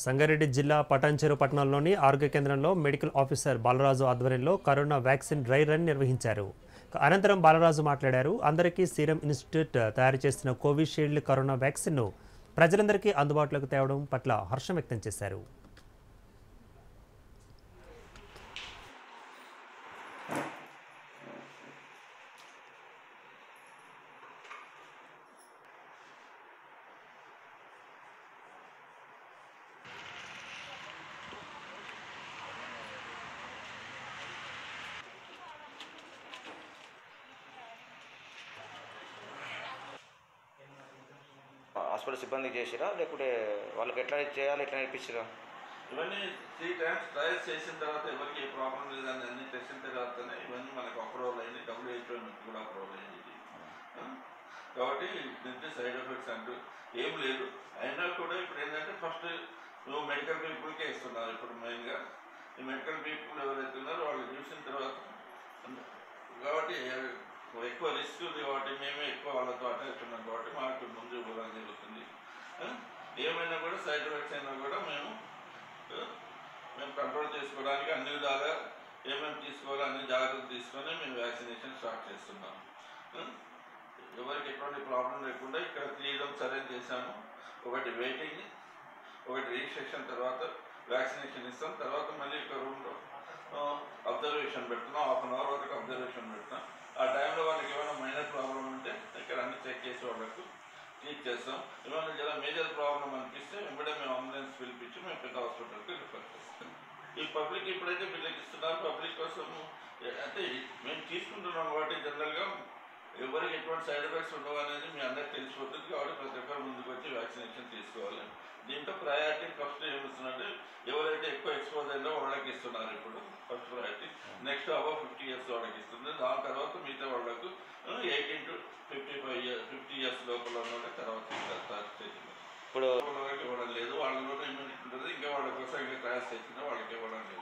సంగారెడ్డి జిల్లా పటాన్చెరు పట్టణంలోని ఆరోగ్య కేంద్రంలో మెడికల్ ఆఫీసర్ బాలరాజు ఆధ్వర్యంలో కరోనా వ్యాక్సిన్ డ్రై రన్ నిర్వహించారు అనంతరం బాలరాజు మాట్లాడారు అందరికీ సీరం ఇన్స్టిట్యూట్ తయారు చేసిన కోవిషీల్డ్ కరోనా వ్యాక్సిన్ను ప్రజలందరికీ అందుబాటులోకి తేవడం పట్ల హర్షం వ్యక్తం చేశారు హాస్పిటల్ సిబ్బందికి చేసిరా లేకుంటే వాళ్ళకి ఎట్లా చేయాలి ఎట్లా నేర్పించిరా ఇవన్నీ త్రీ టైమ్స్ ట్రయల్స్ చేసిన తర్వాత ఎవరికి ఏ ప్రాబ్లం లేదని అన్ని చేసిన తర్వాతనే ఇవన్నీ మనకు అప్రూవల్ అయింది డబ్ల్యూహెచ్ఓ నుంచి కూడా అప్రూవల్ అయింది ఇది. ఆ? కాబట్టి దీనికి సైడ్ ఎఫెక్ట్స్ అంటూ ఏం లేదు అయినా కూడా ఇప్పుడు ఏంటంటే ఫస్ట్ నువ్వు మెడికల్ పీపుల్కే ఇస్తున్నారు ఇప్పుడు మెయిన్గా ఈ మెడికల్ పీపుల్ ఎవరైతే ఉన్నారో వాళ్ళు చూసిన తర్వాత కాబట్టి ఎక్కువ రిస్క్ ఉంది కాబట్టి మేమే ఎక్కువ వాళ్ళతో అటాచ్ ఉన్నాం కాబట్టి మాకు ముందు ఇవ్వడం జరుగుతుంది ఆ? ఏమైనా కూడా సైడ్ ఎఫెక్ట్స్ అయినా కూడా మేము ఆ, మేము కంట్రోల్ చేసుకోవడానికి అన్ని విధాలుగా ఏమేమి తీసుకోవాలో అన్ని జాగ్రత్తలు తీసుకొని మేము వ్యాక్సినేషన్ స్టార్ట్ చేస్తున్నాం ఆ? ఎవరికి ఎటువంటి ప్రాబ్లం లేకుండా ఇక్కడ త్రీ రూమ్స్ అరేంజ్ చేశాము ఒకటి వెయిటింగ్ ఒకటి రిజిస్ట్రేషన్ తర్వాత వ్యాక్సినేషన్ ఇస్తాం తర్వాత మళ్ళీ ఇక్కడ రూమ్లో అబ్జర్వేషన్ పెడుతున్నాం హాఫ్ అన్ అవర్ వరకు అబ్జర్వేషన్ పెడతాం ఆ టైంలో వాళ్ళకి ఏమైనా మైనర్ ప్రాబ్లం ఉంటే ఇక్కడ అన్ని చెక్ చేసి వాళ్ళకు ట్రీట్ చేస్తాం ఏమైనా చాలా మేజర్ ప్రాబ్లం అనిపిస్తే వెంబడే మేము అంబులెన్స్ పిలిపించి మేము పెద్ద హాస్పిటల్కి రిఫర్ చేస్తాం ఈ పబ్లిక్ ఇప్పుడైతే వీళ్ళకి ఇస్తున్నారు పబ్లిక్ కోసం అంటే మేము తీసుకుంటున్నాం కాబట్టి జనరల్గా ఎవరికి ఎటువంటి సైడ్ ఎఫెక్ట్స్ ఉండవు అనేది మీ అందరికి తెలిసిపోతుంది కాబట్టి ప్రతి ఒక్కరు ముందుకు వచ్చి వ్యాక్సినేషన్ తీసుకోవాలి దీంట్లో ప్రయారిటీ ఫస్ట్ ఏమిస్తుందంటే ఎవరైతే ఎక్కువ ఎక్స్పోజ్ అయిందో వాళ్ళకి ఇస్తున్నారు ఇప్పుడు first priority next above fifty years వాళ్ళకి ఇస్తుంది దాని తర్వాత మిగతా వాళ్ళకు eighteen to fifty five years fifty years లోపల ఉన్న వాళ్ళకి తర్వాత ఇస్తారు థర్డ్ స్టేజ్ ఇప్పుడు వాళ్ళ వరకు ఇవ్వడం లేదు వాళ్ళలోనే ఇమ్యూనిటీ ఉంటుంది ఇంకా వాళ్ళ కోసం ఇంకా ట్రయల్స్ చేసినా వాళ్ళకి ఇవ్వడం లేదు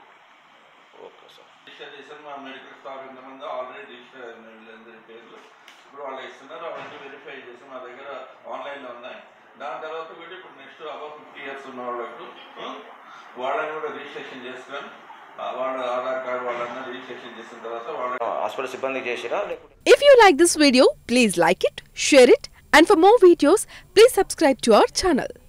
ఓకే సార్ రిజిస్టర్ చేశారు మా మెడికల్ స్టాఫ్ ఎంతమంది ఆల్రెడీ రిజిస్టర్ అయిన వీళ్ళందరి పేర్లు ఇప్పుడు వాళ్ళు ఇస్తున్నారు అవన్నీ వెరిఫై చేసి మా దగ్గర ఆన్లైన్లో ఉన్నాయి దాని తర్వాత కూడా ఇప్పుడు నెక్స్ట్ అబౌవ్ ఫిఫ్టీ ఇయర్స్ ఉన్న వాళ్ళకు ఆ, వాళ్ళని కూడా రిజిస్ట్రేషన్ చేసుకొని ఆ, వాళ్ళ ఆధార్ కార్డు వాళ్ళని రిజిస్ట్రేషన్ చేసిన తర్వాత వాళ్ళ హాస్పిటల్ సిబ్బందికి చేసిరా లేకుంటే If you like this video, please like it, share it, and for more videos, please subscribe to our channel.